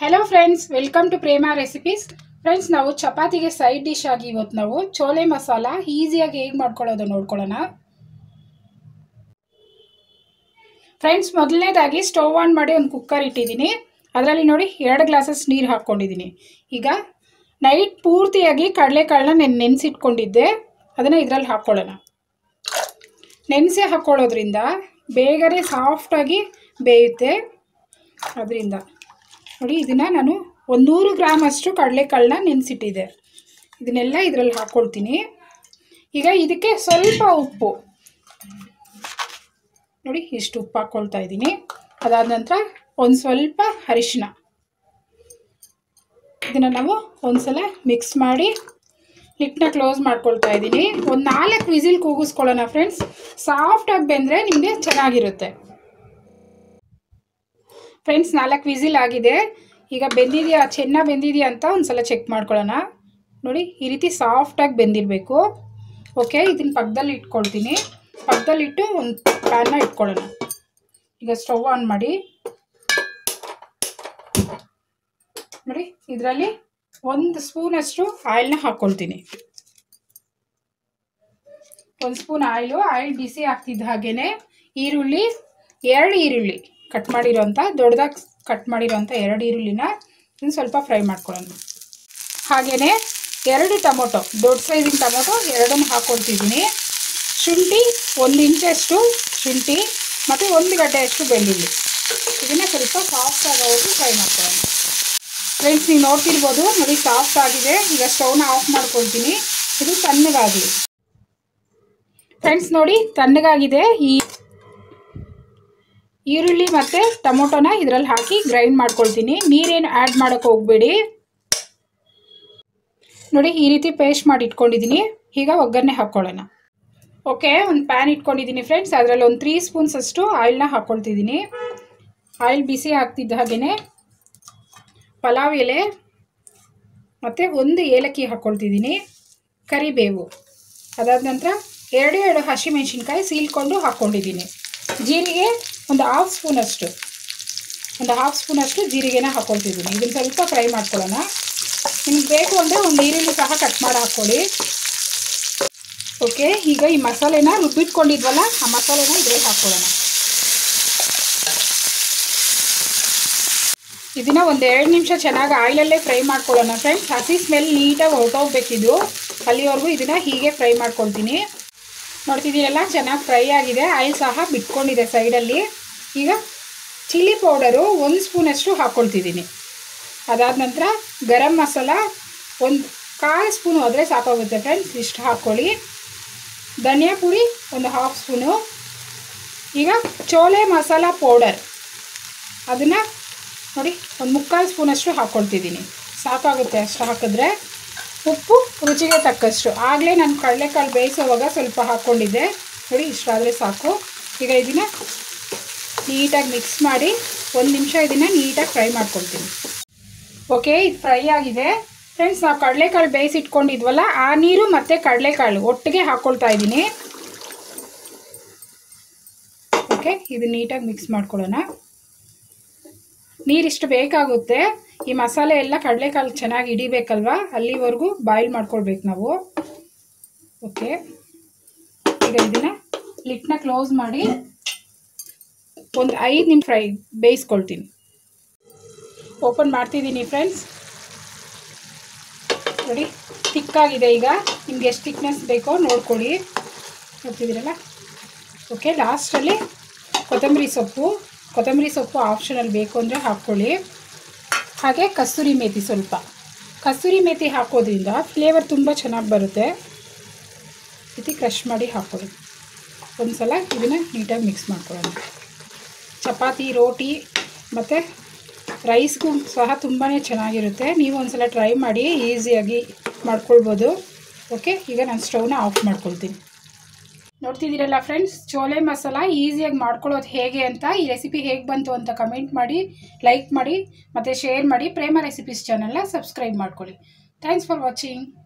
hello friends welcome to Prema recipes friends ನಾವು ಚಪಾತಿಗೆ side dish ಆಗಿ ಇವತ್ತು ನಾವು ಚೋಲೆ ಮಸಾಲ ಈಸಿಯಾಗಿ ಹೇಗೆ ಮಾಡ್ಕೊಳ್ಳೋದು ನೋಡ್ಕೊಳ್ಳೋಣ ಫ್ರೆಂಡ್ಸ್ ಮೊದಲನೇದಾಗಿ ಸ್ಟವ್ ಆನ್ ಮಾಡಿ ಒಂದು ಕುಕ್ಕರ್ ಇಟ್ಟಿದ್ದೀನಿ ಅದರಲ್ಲಿ ನೋಡಿ ಎರಡು ಗ್ಲಾಸಸ್ ನೀರು ಹಾಕ್ಕೊಂಡಿದ್ದೀನಿ ಈಗ ನೈಟ್ ಪೂರ್ತಿಯಾಗಿ ಕಡಲೆಕಾಳನ್ನ ನೆನ್ ನೆನೆಸಿಟ್ಕೊಂಡಿದ್ದೆ ಅದನ್ನು ಇದರಲ್ಲಿ ಹಾಕ್ಕೊಳ್ಳೋಣ ನೆನೆಸಿ ಹಾಕ್ಕೊಳ್ಳೋದ್ರಿಂದ ಬೇಗನೆ ಸಾಫ್ಟಾಗಿ ಬೇಯುತ್ತೆ ಅದರಿಂದ ನೋಡಿ ಇದನ್ನು ನಾನು ಒಂದು ನೂರು ಗ್ರಾಮ್ ಅಷ್ಟು ಕಡಲೆಕಾಳನ್ನ ನೆನೆಸಿಟ್ಟಿದ್ದೆ ಇದನ್ನೆಲ್ಲ ಇದರಲ್ಲಿ ಹಾಕ್ಕೊಳ್ತೀನಿ ಈಗ ಇದಕ್ಕೆ ಸ್ವಲ್ಪ ಉಪ್ಪು ನೋಡಿ ಇಷ್ಟು ಉಪ್ಪು ಹಾಕ್ಕೊಳ್ತಾ ಇದ್ದೀನಿ ಅದಾದ ನಂತರ ಒಂದು ಸ್ವಲ್ಪ ಅರಿಶಿನ ಇದನ್ನು ನಾವು ಒಂದ್ಸಲ ಮಿಕ್ಸ್ ಮಾಡಿ ಲಿಟ್ನ ಕ್ಲೋಸ್ ಮಾಡ್ಕೊಳ್ತಾ ಇದ್ದೀನಿ ಒಂದು ನಾಲ್ಕು ವಿಸಿಲ್ ಕೂಗಿಸ್ಕೊಳ್ಳೋಣ ಫ್ರೆಂಡ್ಸ್ ಸಾಫ್ಟಾಗಿ ಬೆಂದರೆ ನಿಮಗೆ ಚೆನ್ನಾಗಿರುತ್ತೆ ಫ್ರೆಂಡ್ಸ್ ನಾಲ್ಕು ವಿಸಿಲ್ ಆಗಿದೆ ಈಗ ಬೆಂದಿದೆಯಾ ಚೆನ್ನಾಗಿ ಬೆಂದಿದೆಯಾ ಅಂತ ಒಂದ್ಸಲ ಚೆಕ್ ಮಾಡ್ಕೊಳ್ಳೋಣ ನೋಡಿ ಈ ರೀತಿ ಸಾಫ್ಟಾಗಿ ಬೆಂದಿರಬೇಕು ಓಕೆ ಇದನ್ನ ಪಕ್ಕದಲ್ಲಿ ಇಟ್ಕೊಳ್ತೀನಿ ಪಕ್ಕದಲ್ಲಿಟ್ಟು ಒಂದು ಪ್ಯಾನ್ನ ಇಟ್ಕೊಳ್ಳೋಣ ಈಗ ಸ್ಟವ್ ಆನ್ ಮಾಡಿ ನೋಡಿ ಇದರಲ್ಲಿ ಒಂದು ಸ್ಪೂನಷ್ಟು ಆಯಿಲ್ನ ಹಾಕ್ಕೊಳ್ತೀನಿ ಒಂದು ಸ್ಪೂನ್ ಆಯಿಲು ಆಯಿಲ್ ಬಿಸಿ ಆಗ್ತಿದ್ದ ಹಾಗೇನೆ ಈರುಳ್ಳಿ ಎರಡು ಈರುಳ್ಳಿ ಕಟ್ ಮಾಡಿರೋಂಥ ದೊಡ್ಡದಾಗಿ ಕಟ್ ಮಾಡಿರೋಂಥ ಎರಡು ಈರುಳ್ಳಿನ ಇನ್ನು ಸ್ವಲ್ಪ ಫ್ರೈ ಮಾಡ್ಕೊಳ್ಳೋಣ ಹಾಗೆಯೇ ಎರಡು ಟೊಮೊಟೊ ದೊಡ್ಡ ಸೈಜಿನ ಟೊಮೊಟೊ ಎರಡನ್ನು ಹಾಕ್ಕೊಳ್ತಿದ್ದೀನಿ ಶುಂಠಿ ಒಂದು ಇಂಚಷ್ಟು ಶುಂಠಿ ಮತ್ತು ಒಂದು ಗಡ್ಡೆಯಷ್ಟು ಬೆಳ್ಳುಳ್ಳಿ ಇದನ್ನು ಸ್ವಲ್ಪ ಸಾಫ್ಟ್ ಆಗೋವರೆಗೂ ಫ್ರೈ ಮಾಡ್ಕೊಳ್ಳೋಣ ಫ್ರೆಂಡ್ಸ್ ನೀವು ನೋಡ್ತಿರ್ಬೋದು ನೋಡಿ ಸಾಫ್ಟ್ ಆಗಿದೆ ಈಗ ಸ್ಟವ್ನ ಆಫ್ ಮಾಡ್ಕೊಳ್ತೀನಿ ಇದು ತಣ್ಣಗಾಗಲಿ ಫ್ರೆಂಡ್ಸ್ ನೋಡಿ ತಣ್ಣಗಾಗಿದೆ ಈ ಈರುಳ್ಳಿ ಮತ್ತು ಟೊಮೊಟೊನ ಇದರಲ್ಲಿ ಹಾಕಿ ಗ್ರೈಂಡ್ ಮಾಡ್ಕೊಳ್ತೀನಿ ನೀರೇನು ಆ್ಯಡ್ ಮಾಡೋಕ್ಕೆ ಹೋಗಬೇಡಿ ನೋಡಿ ಈ ರೀತಿ ಪೇಸ್ಟ್ ಮಾಡಿ ಇಟ್ಕೊಂಡಿದ್ದೀನಿ ಈಗ ಒಗ್ಗರಣೆ ಹಾಕ್ಕೊಳ್ಳೋಣ ಓಕೆ ಒಂದು ಪ್ಯಾನ್ ಇಟ್ಕೊಂಡಿದ್ದೀನಿ ಫ್ರೆಂಡ್ಸ್ ಅದರಲ್ಲಿ ಒಂದು ತ್ರೀ ಸ್ಪೂನ್ಸ್ ಅಷ್ಟು ಆಯಿಲ್ನ ಹಾಕ್ಕೊಳ್ತಿದ್ದೀನಿ ಆಯಿಲ್ ಬಿಸಿ ಆಗ್ತಿದ್ದ ಹಾಗೆಯೇ ಪಲಾವ್ ಎಲೆ ಮತ್ತು ಒಂದು ಏಲಕ್ಕಿ ಹಾಕ್ಕೊಳ್ತಿದ್ದೀನಿ ಕರಿಬೇವು ಅದಾದ ನಂತರ ಎರಡು ಎರಡು ಹಸಿಮೆಣಸಿನ್ಕಾಯಿ ಸೀಲ್ಕೊಂಡು ಹಾಕ್ಕೊಂಡಿದ್ದೀನಿ ಜೀರಿಗೆ ಒಂದು ಹಾಫ್ ಸ್ಪೂನಷ್ಟು ಒಂದು ಹಾಫ್ ಸ್ಪೂನಷ್ಟು ಜೀರಿಗೆನ ಹಾಕ್ಕೊಳ್ತಿದ್ದೀನಿ ಇದನ್ನು ಸ್ವಲ್ಪ ಫ್ರೈ ಮಾಡ್ಕೊಳ್ಳೋಣ ನಿಮ್ಗೆ ಬೇಕು ಅಂದರೆ ಒಂದು ಈರುಳ್ಳಿ ಸಹ ಕಟ್ ಮಾಡಿ ಹಾಕ್ಕೊಳ್ಳಿ ಓಕೆ ಈಗ ಈ ಮಸಾಲೆನ ರುಬ್ಬಿಟ್ಕೊಂಡಿದ್ವಲ್ಲ ಆ ಮಸಾಲೆನ ಇದ್ರಲ್ಲಿ ಹಾಕ್ಕೊಳ್ಳೋಣ ಇದನ್ನು ಒಂದು ಎರಡು ನಿಮಿಷ ಚೆನ್ನಾಗಿ ಆಯಿಲಲ್ಲೇ ಫ್ರೈ ಮಾಡ್ಕೊಳ್ಳೋಣ ಫ್ರೆಂಡ್ಸ್ ಹಸಿ ಸ್ಮೆಲ್ ನೀಟಾಗಿ ಹೊರಟೋಗ್ಬೇಕಿದು ಅಲ್ಲಿವರೆಗೂ ಇದನ್ನು ಹೀಗೆ ಫ್ರೈ ಮಾಡ್ಕೊಳ್ತೀನಿ ನೋಡ್ತಿದ್ದೀರಲ್ಲ ಚೆನ್ನಾಗಿ ಫ್ರೈ ಆಗಿದೆ ಆಯಿಲ್ ಸಹ ಬಿಟ್ಕೊಂಡಿದೆ ಸೈಡಲ್ಲಿ ಈಗ ಚಿಲ್ಲಿ ಪೌಡರು ಒಂದು ಸ್ಪೂನಷ್ಟು ಹಾಕ್ಕೊಳ್ತಿದ್ದೀನಿ ಅದಾದ ನಂತರ ಗರಂ ಮಸಾಲ ಒಂದು ಕಾಲು ಸ್ಪೂನು ಆದರೆ ಸಾಕಾಗುತ್ತೆ ಫ್ರೆಂಡ್ಸ್ ಇಷ್ಟು ಹಾಕ್ಕೊಳ್ಳಿ ಧನಿಯಾ ಪುಡಿ ಒಂದು ಹಾಫ್ ಸ್ಪೂನು ಈಗ ಚೋಲೆ ಮಸಾಲ ಪೌಡರ್ ಅದನ್ನು ನೋಡಿ ಒಂದು ಮುಕ್ಕಾಲು ಸ್ಪೂನಷ್ಟು ಹಾಕ್ಕೊಳ್ತಿದ್ದೀನಿ ಸಾಕಾಗುತ್ತೆ ಅಷ್ಟು ಹಾಕಿದ್ರೆ ಉಪ್ಪು ರುಚಿಗೆ ತಕ್ಕಷ್ಟು ಆಗಲೇ ನಾನು ಕಡಲೆಕಾಳು ಬೇಯಿಸೋವಾಗ ಸ್ವಲ್ಪ ಹಾಕ್ಕೊಂಡಿದ್ದೆ ನೋಡಿ ಇಷ್ಟಾದರೆ ಸಾಕು ಈಗ ಇದನ್ನು ನೀಟಾಗಿ ಮಿಕ್ಸ್ ಮಾಡಿ ಒಂದು ನಿಮಿಷ ಇದನ್ನು ನೀಟಾಗಿ ಫ್ರೈ ಮಾಡ್ಕೊಳ್ತೀನಿ ಓಕೆ ಇದು ಫ್ರೈ ಆಗಿದೆ ಫ್ರೆಂಡ್ಸ್ ನಾವು ಕಡಲೆಕಾಳು ಬೇಯಿಸಿಟ್ಕೊಂಡಿದ್ವಲ್ಲ ಆ ನೀರು ಮತ್ತು ಕಡಲೆಕಾಳು ಒಟ್ಟಿಗೆ ಹಾಕ್ಕೊಳ್ತಾ ಇದ್ದೀನಿ ಓಕೆ ಇದು ನೀಟಾಗಿ ಮಿಕ್ಸ್ ಮಾಡ್ಕೊಳ್ಳೋಣ ನೀರಿಷ್ಟು ಬೇಕಾಗುತ್ತೆ ಈ ಮಸಾಲೆ ಎಲ್ಲ ಕಡಲೆಕಾಳು ಚೆನ್ನಾಗಿ ಹಿಡಿಬೇಕಲ್ವ ಅಲ್ಲಿವರೆಗೂ ಬಾಯ್ಲ್ ಮಾಡ್ಕೊಳ್ಬೇಕು ನಾವು ಓಕೆ ಈಗ ಇದನ್ನು ಲಿಟ್ನ ಕ್ಲೋಸ್ ಮಾಡಿ ಒಂದು ಐದು ನಿಮಿಷ ಫ್ರೈ ಬೇಯಿಸ್ಕೊಳ್ತೀನಿ ಓಪನ್ ಮಾಡ್ತಿದ್ದೀನಿ ಫ್ರೆಂಡ್ಸ್ ನೋಡಿ ತಿಕ್ಕಾಗಿದೆ ಈಗ ನಿಮ್ಗೆ ಎಷ್ಟು ತಿಕ್ನೆಸ್ ಬೇಕೋ ನೋಡ್ಕೊಳ್ಳಿ ನೋಡ್ತಿದ್ದೀರಲ್ಲ ಓಕೆ ಲಾಸ್ಟಲ್ಲಿ ಕೊತ್ತಂಬರಿ ಸೊಪ್ಪು ಕೊತ್ತಂಬರಿ ಸೊಪ್ಪು ಆಪ್ಷನಲ್ಲಿ ಬೇಕು ಅಂದರೆ ಹಾಕ್ಕೊಳ್ಳಿ ಹಾಗೆ ಕಸ್ತೂರಿ ಮೇಥಿ ಸ್ವಲ್ಪ ಕಸ್ತೂರಿ ಮೇಥಿ ಹಾಕೋದ್ರಿಂದ ಫ್ಲೇವರ್ ತುಂಬ ಚೆನ್ನಾಗಿ ಬರುತ್ತೆ ರೀತಿ ಕ್ರಷ್ ಮಾಡಿ ಹಾಕ್ಕೊಳ್ಳಿ ಒಂದು ಸಲ ಇದನ್ನು ನೀಟಾಗಿ ಮಿಕ್ಸ್ ಮಾಡ್ಕೊಳ್ಳೋಣ ಚಪಾತಿ ರೋಟಿ ಮತ್ತು ರೈಸ್ಗೂ ಸಹ ತುಂಬಾ ಚೆನ್ನಾಗಿರುತ್ತೆ ನೀವು ಒಂದು ಸಲ ಟ್ರೈ ಮಾಡಿ ಈಸಿಯಾಗಿ ಮಾಡ್ಕೊಳ್ಬೋದು ಓಕೆ ಈಗ ನಾನು ಸ್ಟವ್ನ ಆಫ್ ಮಾಡ್ಕೊಳ್ತೀನಿ ನೋಡ್ತಿದ್ದೀರಲ್ಲ ಫ್ರೆಂಡ್ಸ್ ಚೋಲೆ ಮಸಾಲ ಈಸಿಯಾಗಿ ಮಾಡ್ಕೊಳ್ಳೋದು ಹೇಗೆ ಅಂತ ಈ ರೆಸಿಪಿ ಹೇಗೆ ಬಂತು ಅಂತ ಕಮೆಂಟ್ ಮಾಡಿ ಲೈಕ್ ಮಾಡಿ ಮತ್ತು ಶೇರ್ ಮಾಡಿ ಪ್ರೇಮ ರೆಸಿಪೀಸ್ ಚಾನಲ್ನ ಸಬ್ಸ್ಕ್ರೈಬ್ ಮಾಡ್ಕೊಳ್ಳಿ ಥ್ಯಾಂಕ್ಸ್ ಫಾರ್ ವಾಚಿಂಗ್